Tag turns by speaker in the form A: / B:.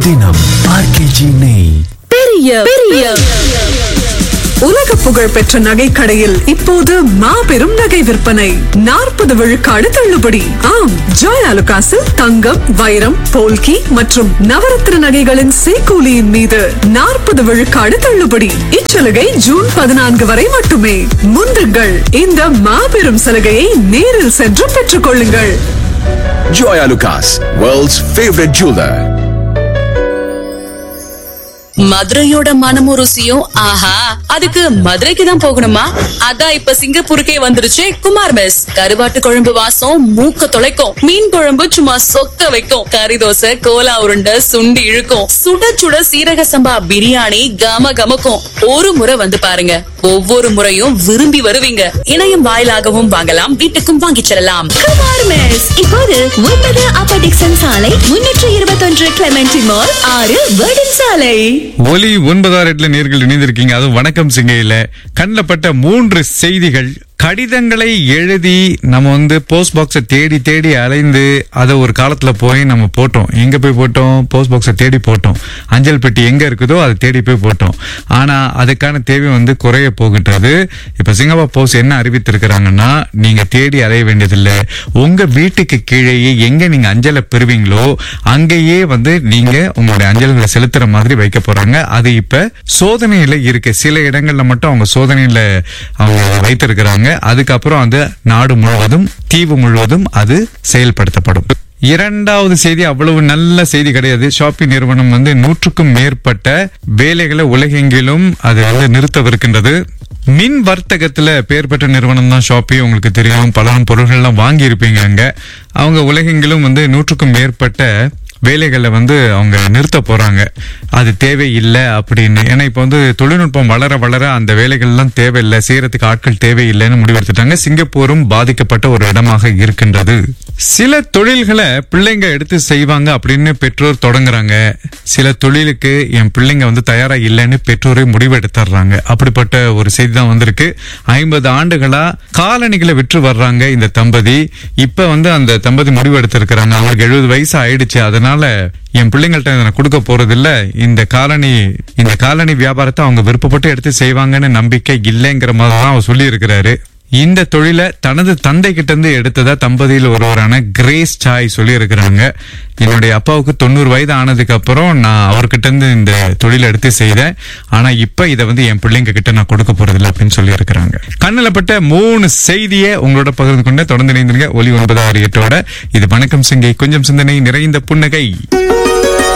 A: தினம் ஆர்கேஜி நெய்
B: பெரிய பெரிய
C: உலக புகழ் பெற்ற நகை கடையில் இப்போது மாபெரும் நகை விற்பனை நாற்பது விழுக்காடு தள்ளுபடி ஆம் ஜாய் அலுகாசில் தங்கம் வைரம் போல்கி மற்றும் நவரத்ன நகைகளின் சேக்கூலியின் மீது நாற்பது விழுக்காடு தள்ளுபடி இச்சலுகை ஜூன் பதினான்கு வரை மட்டுமே முந்துங்கள் இந்த மாபெரும் சலுகையை நேரில் சென்று பெற்றுக் கொள்ளுங்கள்
D: Joya Lucas, world's favorite jeweler.
B: மதுரையோட மனமும் ருசியும் ஆஹா அதுக்கு மதுரைக்கு தான் போகணுமா அதான் இப்ப சிங்கப்பூருக்கே வந்துருச்சு குமார் மெஸ் கருவாட்டு குழம்பு வாசம் மூக்க தொலைக்கும் மீன் குழம்பு சும்மா சொக்க வைக்கும் கறி தோசை கோலா உருண்டை சுண்டி இழுக்கும் சுட சுட சீரக சம்பா பிரியாணி கம கமக்கும் ஒரு முறை வந்து பாருங்க ஒவ்வொரு முறையும் விரும்பி வருவீங்க இணையம் வாயிலாகவும் வாங்கலாம் வீட்டுக்கும் வாங்கிச் செல்லலாம்
E: குமார் மெஸ் இப்போது ஒன்பது அப்பர் டிக்சன் சாலை முன்னூற்று இருபத்தொன்று கிளமெண்டி மால் ஆறு வேர்டன் சாலை
F: ஒலி ஒன்பதாம் எட்டுல நேர்கள் இணைந்திருக்கீங்க அதுவும் வணக்கம் சிங்கையில கண்ணில் பட்ட மூன்று செய்திகள் கடிதங்களை எழுதி நம்ம வந்து போஸ்ட் பாக்ஸை தேடி தேடி அலைந்து அதை ஒரு காலத்துல போய் நம்ம போட்டோம் எங்க போய் போட்டோம் போஸ்ட் பாக்ஸை தேடி போட்டோம் அஞ்சல் பெட்டி எங்க இருக்குதோ அதை தேடி போய் போட்டோம் ஆனா அதுக்கான தேவை வந்து குறைய போகின்றது இப்ப சிங்கப்பூர் போஸ்ட் என்ன அறிவித்திருக்கிறாங்கன்னா நீங்க தேடி அலைய வேண்டியதில்லை உங்க வீட்டுக்கு கீழேயே எங்க நீங்க அஞ்சலை பெறுவீங்களோ அங்கேயே வந்து நீங்க உங்களுடைய அஞ்சல்களை செலுத்துற மாதிரி வைக்க போறாங்க அது இப்ப சோதனையில இருக்கு சில இடங்கள்ல மட்டும் அவங்க சோதனையில அவங்க வைத்திருக்கிறாங்க அதுக்கப்புறம் அது நாடு முழுவதும் தீவு முழுவதும் அது செயல்படுத்தப்படும் இரண்டாவது செய்தி அவ்வளவு நல்ல செய்தி கிடையாது ஷாப்பி நிறுவனம் வந்து நூற்றுக்கும் மேற்பட்ட வேலைகளை உலகெங்கிலும் அது வந்து நிறுத்தவிருக்கின்றது மின் வர்த்தகத்துல பெயர் பெற்ற நிறுவனம் தான் ஷாப்பி உங்களுக்கு தெரியும் பல பொருள்கள்லாம் வாங்கி இருப்பீங்க அங்க அவங்க உலகெங்கிலும் வந்து நூற்றுக்கும் மேற்பட்ட வேலைகளை வந்து அவங்க நிறுத்த போறாங்க அது தேவையில்லை அப்படின்னு ஏன்னா இப்போ வந்து தொழில்நுட்பம் வளர வளர அந்த வேலைகள்லாம் தேவையில்லை செய்யறதுக்கு ஆட்கள் தேவையில்லைன்னு முடிவெடுத்துட்டாங்க சிங்கப்பூரும் பாதிக்கப்பட்ட ஒரு இடமாக இருக்கின்றது சில தொழில்களை பிள்ளைங்க எடுத்து செய்வாங்க அப்படின்னு பெற்றோர் தொடங்குறாங்க சில தொழிலுக்கு என் பிள்ளைங்க வந்து தயாரா இல்லைன்னு பெற்றோரே முடிவெடுத்துறாங்க அப்படிப்பட்ட ஒரு செய்தி தான் வந்திருக்கு ஐம்பது ஆண்டுகளா காலணிகளை விற்று வர்றாங்க இந்த தம்பதி இப்ப வந்து அந்த தம்பதி முடிவெடுத்திருக்கிறாங்க அவங்களுக்கு எழுபது வயசு ஆயிடுச்சு அதனால என் பிள்ளைங்கள்ட்ட இதை நான் கொடுக்க போறது இல்ல இந்த காலனி இந்த காலனி வியாபாரத்தை அவங்க விருப்பப்பட்டு எடுத்து செய்வாங்கன்னு நம்பிக்கை இல்லைங்கிற மாதிரி தான் அவர் சொல்லி இருக்கிறாரு இந்த தொழிலை தனது தந்தை கிட்ட இருந்து எடுத்ததா தம்பதியில் ஒருவரான கிரேஸ் சாய் சொல்லி இருக்கிறாங்க என்னுடைய அப்பாவுக்கு தொண்ணூறு வயது ஆனதுக்கு அப்புறம் நான் அவர்கிட்ட இருந்து இந்த தொழிலை எடுத்து செய்தேன் ஆனா இப்ப இதை வந்து என் பிள்ளைங்க கிட்ட நான் கொடுக்க போறதில்லை அப்படின்னு சொல்லி இருக்கிறாங்க கண்ணில் பட்ட மூணு செய்தியை உங்களோட பகிர்ந்து கொண்டு தொடர்ந்து இணைந்திருங்க ஒலி ஒன்பதாறு எட்டோட இது வணக்கம் சிங்கை கொஞ்சம் சிந்தனை நிறைந்த புன்னகை